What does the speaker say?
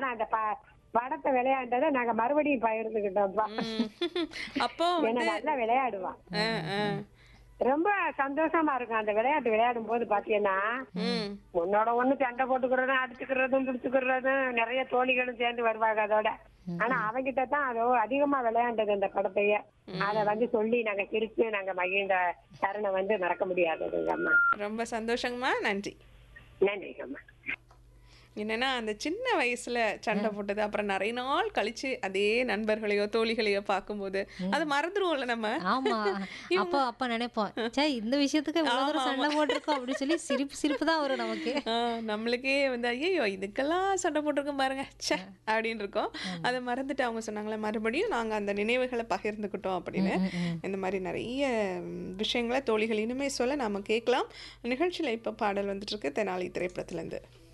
ஆனா அந்த ப- படத்தை விளையாண்டதை நாங்க மறுபடியும் பகிர்ந்துக்கிட்டோம்ப்பா ம். அப்போ ஏன்னா வந்து நல்லா விளையாடுவான் ஆ, ஆ. ரொம்ப சந்தோஷமா இருக்கும் அந்த விளையாட்டு விளையாடும் போது பாத்தீங்கன்னா ம் உன்னோட ஒண்ணு சண்டை போட்டுக்கிறதும் அடிச்சுக்கிறதும் பிடிச்சுக்கிறதும் நிறைய தோழிகளும் சேர்ந்து வருவாங்க அதோட ஆனா அவங்கிட்ட தான் அதோ அதிகமா விளையாண்டது அந்த படத்தையே அத வந்து சொல்லி நாங்க சிரிச்சு நாங்க மகிழ்ந்த தருணம் வந்து மறக்க முடியாததுங்க அம்மா ரொம்ப சந்தோஷங்கம்மா நன்றி நன்றிங்கம்மா என்னன்னா அந்த சின்ன வயசுல சண்டை போட்டது அப்புறம் நிறைய நாள் கழிச்சு அதே நண்பர்களையோ தோழிகளையோ பார்க்கும்போது அது மறந்துருவோம்ல நம்ம ஆமா அப்போ அப்ப நினைப்போம் சே இந்த விஷயத்துக்கு இவ்வளவு தூரம் சண்டை போட்டிருக்கோம் அப்படின்னு சொல்லி சிரிப்பு சிரிப்பு தான் வரும் நமக்கு ஆ, நம்மளுக்கே வந்து ஐயோ இதுக்கெல்லாம் சண்டை போட்டிருக்கோம் பாருங்க ச்சே அப்படின்னு இருக்கோம் அதை மறந்துட்டு அவங்க சொன்னாங்களே மறுபடியும் நாங்க அந்த நினைவுகளை பகிர்ந்துக்கிட்டோம் அப்படின்னு இந்த மாதிரி நிறைய ம், விஷயங்களை தோழிகள் இனிமே சொல்ல நாம கேட்கலாம் நிகழ்ச்சியில இப்ப பாடல் வந்துட்டு இருக்கு தெனாலி திரைப்படத்துல இருந்து